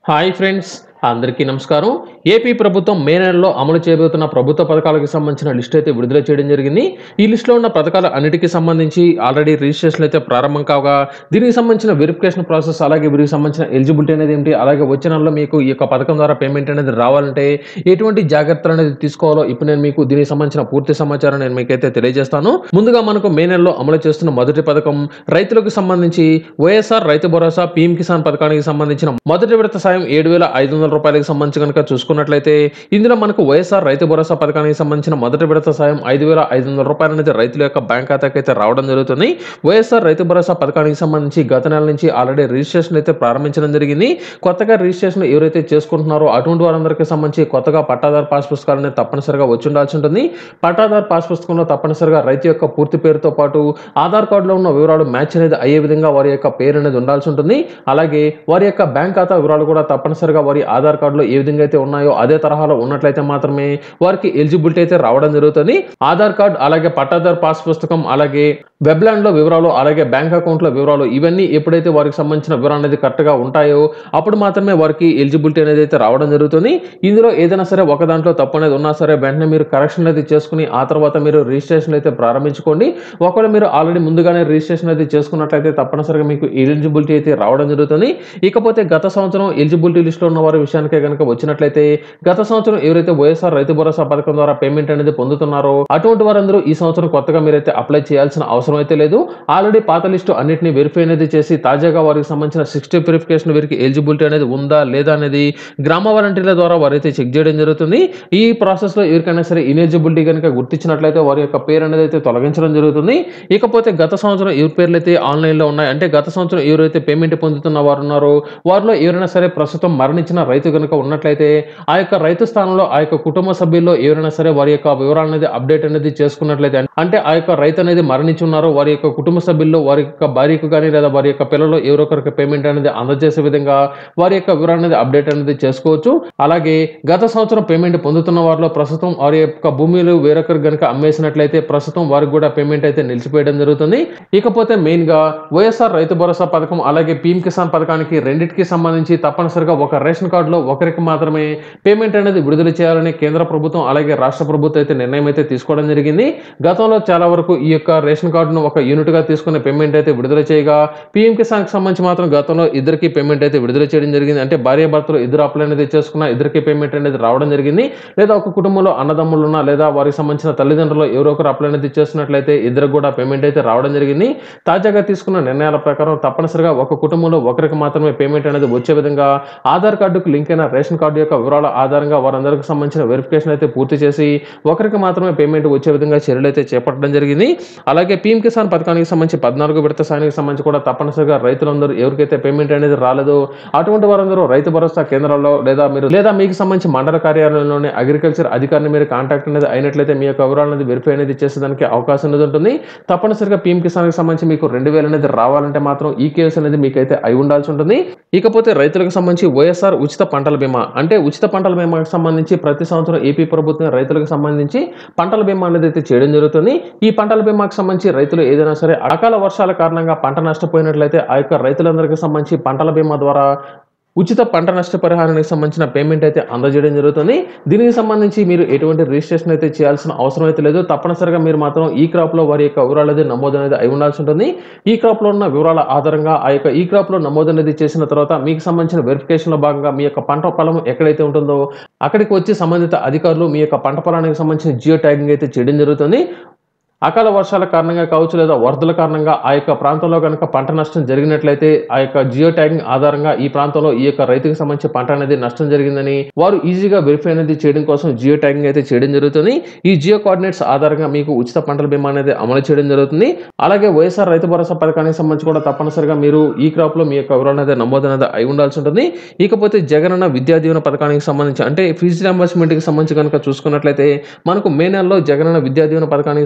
hi friends అందరికీ నమస్కారం AP ప్రభుత్వం మే నెలలో అమలు చేయబోతున్న ప్రభుత్వ పథకాలకు సంబంధించిన లిస్ట్ అయితే విడుదల చేయడం జరిగింది ఈ లిస్టులో ఉన్న పథకాల అన్నిటికీ సంబంధించి ఆల్రెడీ రిజిస్ట్రేషన్ అయితే ప్రారంభం కాగా దీనికి సంబంధించిన వెరిఫికేషన్ ప్రాసెస్ అలాగే వీరికి సంబంధించిన ఎలిజిబిలిటీ అనేది ఏంటి అలాగే వచ్చే నెలలో మీకు ఈ యొక్క పథకం ద్వారా పేమెంట్ అనేది రావాలంటే ఎటువంటి జాగ్రత్తలు అనేది తీసుకోవాలో ఇప్పుడు నేను మీకు దీనికి సంబంధించిన పూర్తి సమాచారం నేను మీకైతే తెలియజేస్తాను ముందుగా మనకు మే నెలలో అమలు చేస్తున్న మొదటి పథకం రైతులకు సంబంధించి వైఎస్ఆర్ రైతు భరోసా పీఎం కిసాన్ పథకానికి సంబంధించిన మొదటి విడత సాయం ఏడు వేల ఐదు వందల రూపాయలకు సంబంధించి కనుక చూసుకున్నట్లయితే ఇందులో మనకు వైఎస్ఆర్ రైతు భరోసా పథకానికి సంబంధించిన మొదటి విడత సాయం ఐదు వేల ఐదు వందల రూపాయలు అనేది రైతుల యొక్క బ్యాంక్ ఖాతాకి అయితే రావడం జరుగుతుంది వైఎస్ఆర్ రైతు భరోసా పథకానికి సంబంధించి గత నెల నుంచి ఆల్రెడీ రిజిస్ట్రేషన్ అయితే ప్రారంభించడం జరిగింది కొత్తగా రిజిస్ట్రేషన్ ఎవరైతే చేసుకుంటున్నారో అటువంటి వారందరికీ సంబంధించి కొత్తగా పట్టాదారు పాస్ పుస్తకాలు అనేది తప్పనిసరిగా వచ్చి ఉండాల్సి ఉంటుంది పట్టాదారు పాస్ పుస్తకంలో తప్పనిసరిగా రైతు యొక్క పూర్తి పేరుతో పాటు ఆధార్ కార్డులో ఉన్న వివరాలు మ్యాచ్ అనేది అయ్యే విధంగా వారి యొక్క పేరు అనేది ఉండాల్సి ఉంటుంది అలాగే వారి యొక్క బ్యాంక్ ఖాతా వివరాలు కూడా తప్పనిసరిగా వారి ఆధార్ కార్డులో ఏ విధంగా అయితే ఉన్నాయో అదే తరహాలో ఉన్నట్లయితే మాత్రమే వారికి ఎలిజిబిలిటీ అయితే రావడం జరుగుతుంది ఆధార్ కార్డ్ అలాగే పట్టాదారు పాస్ పుస్తకం అలాగే వెబ్లాండ్ లో వివరాలు అలాగే బ్యాంక్ అకౌంట్ లో వివరాలు ఇవన్నీ ఎప్పుడైతే వారికి సంబంధించిన వివరాలు అనేది కరెక్ట్ గా ఉంటాయో అప్పుడు మాత్రమే వారికి ఎలిజిబిలిటీ అనేది అయితే రావడం జరుగుతుంది ఇందులో ఏదైనా సరే ఒక దాంట్లో తప్పు అనేది ఉన్నా సరే వెంటనే మీరు కరెక్షన్ అనేది చేసుకుని ఆ తర్వాత మీరు రిజిస్ట్రేషన్ అయితే ప్రారంభించుకోండి ఒకవేళ మీరు ఆల్రెడీ ముందుగానే రిజిస్ట్రేషన్ అయితే చేసుకున్నట్లయితే తప్పనిసరిగా మీకు ఎలిజిబిలిటీ అయితే రావడం జరుగుతుంది ఇకపోతే గత సంవత్సరం ఎలిజిబిలిటీ లిస్ట్లో ఉన్న వారి విషయానికే కనుక వచ్చినట్లయితే గత సంవత్సరం ఎవరైతే వైఎస్ఆర్ రైతు భరోసా పథకం ద్వారా పేమెంట్ అనేది పొందుతున్నారో అటువంటి వారందరూ ఈ సంవత్సరం కొత్తగా మీరైతే అప్లై చేయాల్సిన అవసరం అయితే లేదు ఆల్రెడీ పాత లిస్టు అన్నింటినీ వెరిఫై అనేది చేసి తాజాగా వారికి సంబంధించిన సిక్స్టీ వెరిఫికేషన్ వీరికి ఎలిజిబిలిటీ అనేది ఉందా లేదా అనేది గ్రామ వాలంటీర్ల ద్వారా వారైతే చెక్ చేయడం జరుగుతుంది ఈ ప్రాసెస్ లో ఎవరికైనా సరే ఇనెలిజిబిలిటీ కనుక గుర్తించినట్లయితే వారి యొక్క పేరు అనేది అయితే తొలగించడం జరుగుతుంది ఇకపోతే గత సంవత్సరం ఎవరి పేర్లు అయితే ఆన్లైన్ లో ఉన్నాయి అంటే గత సంవత్సరం ఎవరైతే పేమెంట్ పొందుతున్న వారు ఉన్నారో వారిలో ఎవరైనా సరే ప్రస్తుతం మరణించిన రైతు కనుక ఉన్నట్లయితే ఆ యొక్క రైతు స్థానంలో ఆ యొక్క కుటుంబ సభ్యుల్లో ఎవరైనా సరే వారి యొక్క వివరాలు అనేది అప్డేట్ అనేది చేసుకున్నట్లయితే అంటే ఆ యొక్క రైతు అనేది మరణించి ఉన్నారో వారి యొక్క కుటుంబ సభ్యుల్లో వారి యొక్క భార్యకు కానీ లేదా వారి యొక్క పిల్లలు ఎవరొకరికి పేమెంట్ అనేది అందజేసే విధంగా వారి యొక్క వివరాలు అనేది అప్డేట్ అనేది చేసుకోవచ్చు అలాగే గత సంవత్సరం పేమెంట్ పొందుతున్న వారిలో ప్రస్తుతం వారి యొక్క భూమిలు వేరొకరు కనుక అమ్మేసినట్లయితే ప్రస్తుతం వారికి కూడా పేమెంట్ అయితే నిలిచిపోయడం జరుగుతుంది ఇకపోతే మెయిన్ గా వైఎస్ఆర్ రైతు భరోసా పథకం అలాగే పీఎం కిసాన్ పథకానికి రెండింటికి సంబంధించి తప్పనిసరిగా ఒక రేషన్ కార్డులో ఒకరికి మాత్రమే పేమెంట్ అనేది విడుదల చేయాలని కేంద్ర ప్రభుత్వం అలాగే రాష్ట్ర ప్రభుత్వం అయితే నిర్ణయం అయితే తీసుకోవడం జరిగింది గతంలో చాలా వరకు ఈ యొక్క రేషన్ కార్డును ఒక యూనిట్ గా తీసుకునే పేమెంట్ అయితే విడుదల చేయగా పీఎం కిసాన్ కి సంబంధించి మాత్రం గతంలో ఇద్దరికి పేమెంట్ అయితే విడుదల చేయడం జరిగింది అంటే భార్య భర్తలు ఇద్దరు అప్లై అనేది చేసుకున్న ఇద్దరికి పేమెంట్ అనేది రావడం జరిగింది లేదా ఒక కుటుంబంలో అన్నదమ్ములు ఉన్నా లేదా వారికి సంబంధించిన తల్లిదండ్రులు ఎవరో ఒకరు అప్లై అనేది చేస్తున్నట్లయితే ఇద్దరికి కూడా పేమెంట్ అయితే రావడం జరిగింది తాజాగా తీసుకున్న నిర్ణయాల ప్రకారం తప్పనిసరిగా ఒక కుటుంబంలో ఒకరికి మాత్రమే పేమెంట్ అనేది వచ్చే విధంగా ఆధార్ కార్డుకు లింక్ అయిన రేషన్ కార్డు యొక్క వివరాల ఆధారంగా వారందరికి సంబంధించిన వెరిఫికేషన్ అయితే పూర్తి చేసి ఒకరికి మాత్రమే పేమెంట్ వచ్చే విధంగా చర్యలు అయితే చేపట్టడం జరిగింది అలాగే పీఎం కిసాన్ పథకానికి సంబంధించి పద్నాలుగు విడత సాయానికి సంబంధించి కూడా తప్పనిసరిగా రైతులందరూ ఎవరికైతే పేమెంట్ అనేది రాలేదో అటువంటి వారందరూ రైతు భరోసా కేంద్రాల్లో లేదా మీరు లేదా మీకు సంబంధించి మండల కార్యాలయంలోనే అగ్రికల్చర్ అధికారిని మీరు కాంటాక్ట్ అనేది అయినట్లయితే మీ యొక్క వివరాలు అనేది వెరిఫై అనేది చేసేదానికి అవకాశం అనేది ఉంటుంది తప్పనిసరిగా పీఎం కిసాన్కి సంబంధించి మీకు రెండు వేలు అనేది రావాలంటే మాత్రం ఈ కేసు అనేది మీకైతే అయి ఉండాల్సి ఉంటుంది ఇకపోతే రైతులకు సంబంధించి వైఎస్ఆర్ ఉచిత పంటల బీమా అంటే ఉచిత పంటల బీమాకి సంబంధించి ప్రతి సంవత్సరం ఏపీ ప్రభుత్వం రైతులకు సంబంధించి పంటల బీమా అనేది అయితే చేయడం జరుగుతుంది ఈ పంటల బీమాకి సంబంధించి రైతులు ఏదైనా సరే అకాల వర్షాల కారణంగా పంట నష్టపోయినట్లయితే ఆ యొక్క రైతులందరికీ సంబంధించి పంటల బీమా ద్వారా ఉచిత పంట నష్టపరిహారానికి సంబంధించిన పేమెంట్ అయితే అందజేయడం జరుగుతుంది దీనికి సంబంధించి మీరు ఎటువంటి రిజిస్ట్రేషన్ అయితే చేయాల్సిన అవసరం అయితే లేదు తప్పనిసరిగా మీరు మాత్రం ఈ క్రాప్ లో వారి యొక్క వివరాలు అనేది నమోదు అనేది అయి ఉండాల్సి ఉంటుంది ఈ క్రాప్ లో ఉన్న వివరాల ఆధారంగా ఆ యొక్క ఈ క్రాప్ లో నమోదు అనేది చేసిన తర్వాత మీకు సంబంధించిన వెరిఫికేషన్ లో భాగంగా మీ యొక్క పంట పొలం ఎక్కడైతే ఉంటుందో అక్కడికి వచ్చి సంబంధిత అధికారులు మీ యొక్క పంట పొలానికి సంబంధించిన జియో ట్యాగింగ్ అయితే చేయడం జరుగుతుంది అకాల వర్షాల కారణంగా కావచ్చు లేదా వరదల కారణంగా ఆ యొక్క ప్రాంతంలో కనుక పంట నష్టం జరిగినట్లయితే ఆ యొక్క జియో ట్యాగింగ్ ఆధారంగా ఈ ప్రాంతంలో ఈ యొక్క రైతుకు సంబంధించి పంట అనేది నష్టం జరిగిందని వారు ఈజీగా వెరిఫై అనేది చేయడం కోసం జియో ట్యాగింగ్ అయితే చేయడం జరుగుతుంది ఈ జియో కోఆర్డినేట్స్ ఆధారంగా మీకు ఉచిత పంటల బీమా అనేది అమలు చేయడం జరుగుతుంది అలాగే వైఎస్ఆర్ రైతు భరోసా పథకానికి సంబంధించి కూడా తప్పనిసరిగా మీరు ఈ క్రాప్ లో మీ యొక్క వివరాలు అనేది నమోదు అనేది అయి ఉండాల్సి ఉంటుంది ఇకపోతే జగనన్న విద్యా దీవెన పథకానికి సంబంధించి అంటే ఫీజు రియంబర్స్మెంట్ కి సంబంధించి కనుక చూసుకున్నట్లయితే మనకు మే నెలలో జగనన్న విద్యా దీవెన పథకానికి సంబంధించి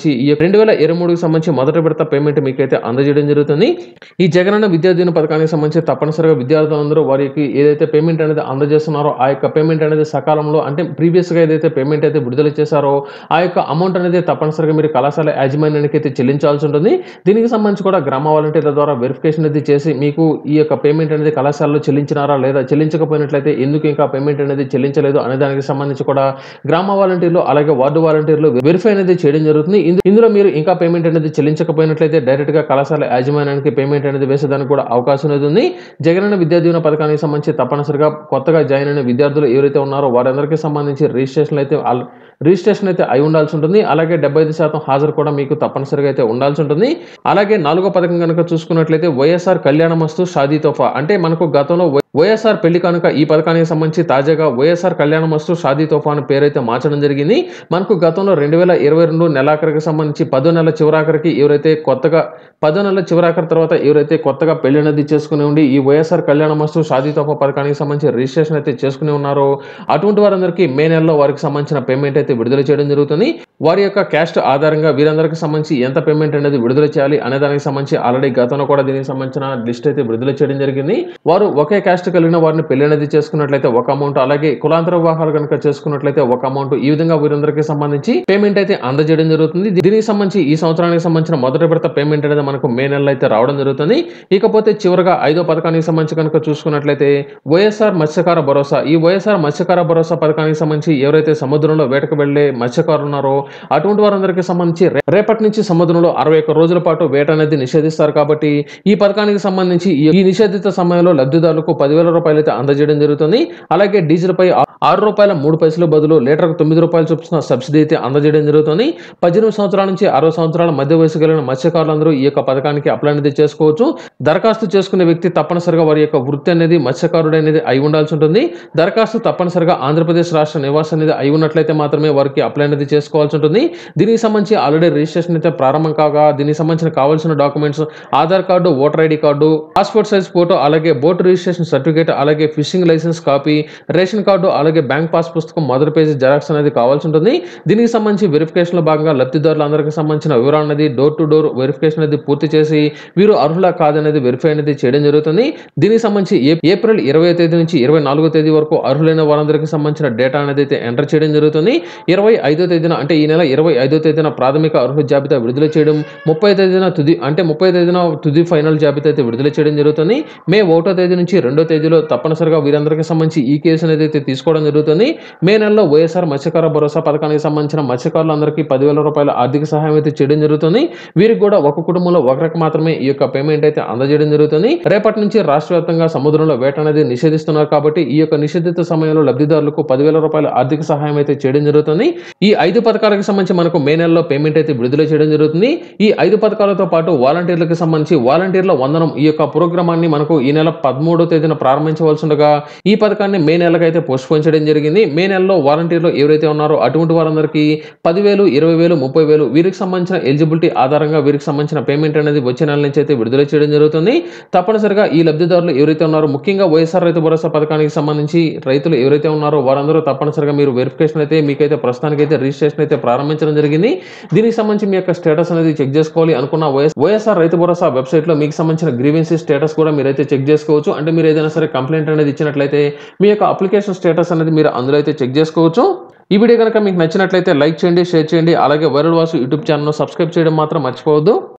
సంబంధించి ఈ రెండు వేల ఇరవై మూడుకి సంబంధించి మొదటి విడత పేమెంట్ మీకైతే అందజేయడం జరుగుతుంది ఈ జగనన్న విద్యా దీవెన పథకానికి సంబంధించి తప్పనిసరిగా విద్యార్థులందరూ వారికి ఏదైతే పేమెంట్ అనేది అందజేస్తున్నారో ఆ యొక్క పేమెంట్ అనేది సకాలంలో అంటే ప్రీవియస్గా ఏదైతే పేమెంట్ అయితే విడుదల చేశారో ఆ యొక్క అమౌంట్ అనేది తప్పనిసరిగా మీరు కళాశాల యాజమాన్యానికి అయితే చెల్లించాల్సి ఉంటుంది దీనికి సంబంధించి కూడా గ్రామ వాలంటీర్ల ద్వారా వెరిఫికేషన్ అనేది చేసి మీకు ఈ యొక్క పేమెంట్ అనేది కళాశాలలో చెల్లించినారా లేదా చెల్లించకపోయినట్లయితే ఎందుకు ఇంకా పేమెంట్ అనేది చెల్లించలేదు అనే దానికి సంబంధించి కూడా గ్రామ వాలంటీర్లు అలాగే వార్డు వాలంటీర్లు వెరిఫై అనేది చేయడం జరుగుతుంది ఇందు- ఇందులో మీరు ఇంకా పేమెంట్ అనేది చెల్లించకపోయినట్లయితే డైరెక్ట్ గా కళాశాల యాజమాన్యానికి పేమెంట్ అనేది వేసేదానికి కూడా అవకాశం అనేది ఉంది జగనన్న విద్యా దీవెన పథకానికి సంబంధించి తప్పనిసరిగా కొత్తగా జాయిన్ అయిన విద్యార్థులు ఎవరైతే ఉన్నారో వారందరికీ సంబంధించి రిజిస్ట్రేషన్ అయితే ఆల్- రిజిస్ట్రేషన్ అయితే అయి ఉండాల్సి ఉంటుంది అలాగే డెబ్బై ఐదు శాతం హాజరు కూడా మీకు తప్పనిసరిగా అయితే ఉండాల్సి ఉంటుంది అలాగే నాలుగో పథకం కనుక చూసుకున్నట్లయితే వైఎస్ఆర్ కళ్యాణమస్తు షాదీ తోఫా అంటే మనకు గతంలో వై- వైఎస్ఆర్ పెళ్లి కనుక ఈ పథకానికి సంబంధించి తాజాగా వైఎస్ఆర్ కళ్యాణమస్తు షాదీ తోఫా అని పేరైతే మార్చడం జరిగింది మనకు గతంలో రెండు వేల ఇరవై రెండు నెలాఖరికి సంబంధించి పదో నెల చివరాఖరికి ఎవరైతే కొత్తగా పదో నెలల చివరాఖరి తర్వాత ఎవరైతే కొత్తగా పెళ్లి అనేది చేసుకుని ఉండి ఈ వైఎస్ఆర్ కళ్యాణమస్తు షాదీ తోఫా పథకానికి సంబంధించి రిజిస్ట్రేషన్ అయితే చేసుకుని ఉన్నారో అటువంటి వారందరికీ మే నెలలో వారికి సంబంధించిన పేమెంట్ అయితే విడుదల చేయడం జరుగుతుంది వారి యొక్క క్యాస్ట్ ఆధారంగా వీరందరికీ సంబంధించి ఎంత పేమెంట్ అనేది విడుదల చేయాలి అనే దానికి సంబంధించి ఆల్రెడీ గతంలో కూడా దీనికి సంబంధించిన లిస్ట్ అయితే విడుదల చేయడం జరిగింది వారు ఒకే క్యాస్ట్ కలిగిన వారిని పెళ్లి అనేది చేసుకున్నట్లయితే ఒక అమౌంట్ అలాగే కులాంతర వివాహాలు కనుక చేసుకున్నట్లయితే ఒక అమౌంట్ ఈ విధంగా వీరందరికీ సంబంధించి పేమెంట్ అయితే అందజేయడం జరుగుతుంది దీనికి సంబంధించి ఈ సంవత్సరానికి సంబంధించిన మొదటి విడత పేమెంట్ అనేది మనకు మే నెలలో అయితే రావడం జరుగుతుంది ఇకపోతే చివరగా ఐదో పథకానికి సంబంధించి కనుక చూసుకున్నట్లయితే వైఎస్ఆర్ మత్స్యకార భరోసా ఈ వైఎస్ఆర్ మత్స్యకార భరోసా పథకానికి సంబంధించి ఎవరైతే సముద్రంలో వేటకు వెళ్లే మత్స్యకారులు ఉన్నారో అటువంటి వారందరికీ సంబంధించి రే- రేపటి నుంచి సముద్రంలో అరవై ఒక్క రోజుల పాటు వేట అనేది నిషేధిస్తారు కాబట్టి ఈ పథకానికి సంబంధించి ఈ- ఈ నిషేధిత సమయంలో లబ్ధిదారులకు పదివేల రూపాయలు అయితే అందజేయడం జరుగుతుంది అలాగే డీజిల్ పై ఆ- ఆరు రూపాయల మూడు పైసల బదులు లీటర్కు తొమ్మిది రూపాయలు చొప్పున సబ్సిడీ అయితే అందజేయడం జరుగుతుంది పద్దెనిమిది సంవత్సరాల నుంచి అరవై సంవత్సరాల మధ్య వయసు కలిగిన మత్స్యకారులందరూ ఈ యొక్క పథకానికి అప్లై అనేది చేసుకోవచ్చు దరఖాస్తు చేసుకునే వ్యక్తి తప్పనిసరిగా వారి యొక్క వృత్తి అనేది మత్స్యకారుడు అనేది అయి ఉండాల్సి ఉంటుంది దరఖాస్తు తప్పనిసరిగా ఆంధ్రప్రదేశ్ రాష్ట్ర నివాసం అనేది అయి ఉన్నట్లయితే మాత్రమే వారికి అప్లై అనేది చేసుకోవాల్సి ఉంటుంది దీనికి సంబంధించి ఆల్రెడీ రిజిస్ట్రేషన్ అయితే ప్రారంభం కాగా దీనికి సంబంధించిన కావాల్సిన documents Aadhaar card voter ID card passport size photo అలాగే బోట్ రిజిస్ట్రేషన్ సర్టిఫికేట్ అలాగే fishing licence copy ration card అలాగే బ్యాంక్ పాస్ పుస్తకం మొదటి పేజీ జెరాక్స్ అనేది కావాల్సి ఉంటుంది దీనికి సంబంధించి వెరిఫికేషన్ లో భాగంగా లబ్ధిదారులందరికీ సంబంధించిన వివరాలు అనేది డోర్ టు డోర్ వెరిఫికేషన్ అనేది పూర్తి చేసి వీరు అర్హులా కాదనేది వెరిఫై అనేది చేయడం జరుగుతుంది దీనికి సంబంధించి ఏ- ఏప్రిల్ ఇరవై తేదీ నుంచి ఇరవై నాలుగో తేదీ వరకు అర్హులైన వారందరికీ సంబంధించిన డేటా అనేది అయితే ఎంటర్ చేయడం జరుగుతుంది ఇరవై ఐదో తేదీన అంటే ఈ నెల ఇరవై ఐదో తేదీన ప్రాథమిక అర్హుల జాబితా విడుదల చేయడం ముప్పై తేదీన తుది అంటే ముప్పై తేదీన తుది ఫైనల్ జాబితా అయితే విడుదల చేయడం జరుగుతుంది మే ఒకటో తేదీ నుంచి రెండో తేదీలో తప్పనిసరిగా వీరందరికీ సంబంధించి ఈ కేసు అనేది అయితే తీసుకోవడం జరుగుతుంది మే నెలలో వైఎస్ఆర్ మత్స్యకార భరోసా పథకానికి సంబంధించిన మత్స్యకారులందరికీ పదివేల రూపాయల ఆర్థిక సహాయం అయితే చేయడం జరుగుతుంది వీరికి కూడా ఒక కుటుంబంలో ఒకరికి మాత్రమే ఈ యొక్క పేమెంట్ అయితే అందజేయడం జరుగుతుంది రేపటి నుంచి రాష్ట్ర వ్యాప్తంగా సముద్రంలో వేట అనేది నిషేధిస్తున్నారు కాబట్టి ఈ యొక్క నిషేధిత సమయంలో లబ్ధిదారులకు పదివేల రూపాయల ఆర్థిక సహాయం అయితే చేయడం జరుగుతుంది ఈ ఐదు పథకాలకు సంబంధించి మనకు మే నెలలో పేమెంట్ అయితే విడుదల చేయడం జరుగుతుంది ఈ ఐదు పథకాలతో పాటు వాలంటీర్లకు సంబంధించి వాలంటీర్ల వందనం ఈ యొక్క ప్రోగ్రామాన్ని మనకు ఈ నెల పదమూడో తేదీన ప్రారంభించవలసి ఉండగా ఈ పథకాన్ని మే నెలకు అయితే పోస్ట్పోన్ చేయడం జరిగింది మే నెలలో వాలంటీర్లు ఎవరైతే ఉన్నారో అటువంటి వారందరికీ పదివేలు ఇరవై వేలు ముప్పై వేలు వీరికి సంబంధించిన ఎలిజిబిలిటీ ఆధారంగా వీరికి సంబంధించిన పేమెంట్ అనేది వచ్చే నెల నుంచి అయితే విడుదల చేయడం జరుగుతుంది తప్పనిసరిగా ఈ లబ్ధిదారులు ఎవరైతే ఉన్నారో ముఖ్యంగా వైఎస్ఆర్ రైతు భరోసా పథకానికి సంబంధించి రైతులు ఎవరైతే ఉన్నారో వారందరూ తప్పనిసరిగా మీరు వెరిఫికేషన్ అయితే మీకైతే ప్రస్తుతానికి అయితే రిజిస్ట్రేషన్ అయితే ప్రారంభించడం జరిగింది దీనికి సంబంధించి మీ యొక్క స్టేటస్ అనేది చెక్ చేసుకోవాలి అనుకున్న వైఎస్ వైఎస్ఆర్ రైతు భరోసా వెబ్సైట్ లో మీకు సంబంధించిన గ్రీవెన్సీ స్టేటస్ కూడా మీరైతే చెక్ చేసుకోవచ్చు అంటే మీరు ఏదైనా సరే కంప్లైంట్ అనేది ఇచ్చినట్లయితే మీ యొక్క అప్లికేషన్ స్టేటస్ అనేది మీరు అందులో అయితే చెక్ చేసుకోవచ్చు ఈ వీడియో కనుక మీకు నచ్చినట్లయితే లైక్ చేయండి షేర్ చేయండి అలాగే viral Vasu YouTube channel subscribe చేయడం మాత్రం మర్చిపోవద్దు